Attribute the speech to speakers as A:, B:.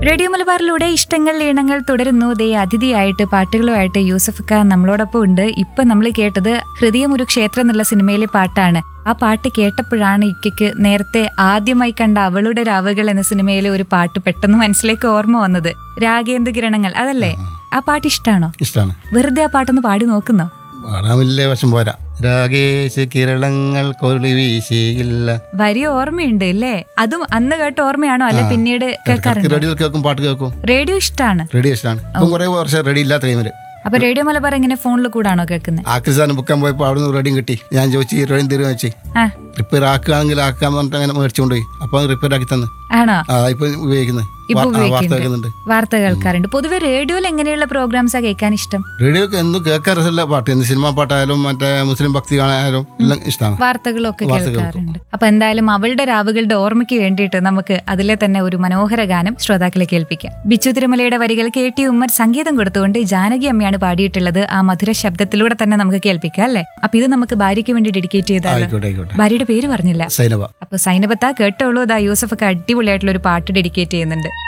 A: radio മലബാറിലൂടെ ഇഷ്ടങ്ങൾ ഈണങ്ങൾ തുടരുന്നു ദേ അതിഥിയായിട്ട് പാട്ടുകളുമായിട്ട് യൂസഫ് ഖാൻ നമ്മളോടൊപ്പം ഉണ്ട് ഇപ്പൊ നമ്മൾ കേട്ടത് ഹൃദയം ഒരു ക്ഷേത്രം എന്നുള്ള സിനിമയിലെ പാട്ടാണ് ആ പാട്ട് കേട്ടപ്പോഴാണ് ഇക്കയ്ക്ക് നേരത്തെ ആദ്യമായി കണ്ട അവളുടെ രാവുകൾ എന്ന സിനിമയിലെ ഒരു പാട്ട് പെട്ടെന്ന് മനസ്സിലേക്ക് ഓർമ്മ വന്നത് രാഗേന്ദ്ര കിരണങ്ങൾ അതല്ലേ ആ പാട്ട് ഇഷ്ടാണോ
B: ഇഷ്ടമാണ്
A: വെറുതെ ആ പാട്ടൊന്ന് പാടി നോക്കുന്നോ
B: പാടാൻ വലിയ വശം പോരാ രാഗേശ് കിരണങ്ങൾ കൊലി വീശിയില്ല
A: വരി ഓർമ്മയുണ്ട് അല്ലേ അതും അന്ന് കേട്ട ഓർമ്മയാണോ അല്ലെ പിന്നീട് കേൾക്കാറുണ്ട്
B: റേഡിയോ കേൾക്കും പാട്ട് കേൾക്കും
A: റേഡിയോ ഇഷ്ടാണ്
B: റേഡിയോ ഇഷ്ടമാണ് ഇപ്പം കുറെ വർഷം റെഡി ഇല്ലാത്ത ടൈമില്
A: അപ്പൊ റേഡിയോ മലബാർ എങ്ങനെ ഫോണിൽ കൂടാണോ കേൾക്കുന്നത്
B: ആക്രിസ്ഥാനം ബുക്കാൻ പോയപ്പോൾ അവിടെ നിന്ന് റെഡിയും കിട്ടി ഞാൻ ചോദിച്ചു ഈ റെഡിയും തരുമെന്ന് വെച്ച്
A: ആ
B: റിപ്പയർ ആക്കുകയാണെങ്കിൽ ആക്കാൻ പറഞ്ഞിട്ട് അങ്ങനെ മേടിച്ചുകൊണ്ട് പോയി അപ്പം റിപ്പയർ ആക്കി തന്നു
A: ആണോ
B: ആ ഇപ്പൊ ഉപയോഗിക്കുന്നത്
A: ഇപ്പൊ
B: വാ- ആ, വാർത്ത
A: ഉപയോഗിക്കുന്നുണ്ട്
B: കേൾക്കുന്നുണ്ട്
A: വാർത്ത കേൾക്കാറുണ്ട് പൊതുവെ റേഡിയോയിൽ എങ്ങനെയുള്ള പ്രോഗ്രാംസാ കേൾക്കാൻ ഇഷ്ടം
B: റേഡിയോ എന്നും കേൾക്കാൻ രസമില്ല പാട്ട് എന്ത് സിനിമാ പാട്ടായാലും മറ്റേ മുസ്ലിം ഭക്തി കാണാനായാലും എല്ലാം ഇഷ്ടമാണ്
A: വാർത്തകളൊക്കെ
B: വാർത്ത
A: കേൾക്കാറുണ്ട് അപ്പൊ എന്തായാലും അവളുടെ രാവുകളുടെ ഓർമ്മയ്ക്ക് വേണ്ടിയിട്ട് നമുക്ക് അതിലെ തന്നെ ഒരു മനോഹര ഗാനം ശ്രോതാക്കളെ കേൾപ്പിക്കാം ബിച്ചു തിരുമലയുടെ വരികൾ കെ ടി ഉമ്മർ സംഗീതം കൊടുത്തുകൊണ്ട് ജാനകി അമ്മയാണ് പാടിയിട്ടുള്ളത് ആ മധുര ശബ്ദത്തിലൂടെ തന്നെ നമുക്ക് കേൾപ്പിക്കാം അല്ലേ അപ്പൊ ഇത് നമുക്ക് ഭാര്യയ്ക്ക് വേണ്ടി ഡെഡിക്കേറ്റ് ചെയ്താലോ
B: ആയിക്കോട്ടെ ആയിക്കോട്ടെ
A: ഭാര്യയുടെ പേര് പറഞ്ഞില്ല
B: സൈനബ
A: അപ്പൊ സൈനബത്ത കേട്ടോളൂ ദാ യൂസഫ് ഒക്കെ അടിപൊളിയായിട്ടുള്ള ഒരു പാട്ട് ഡെഡിക്കേറ്റ് ചെയ്യുന്നുണ്ട്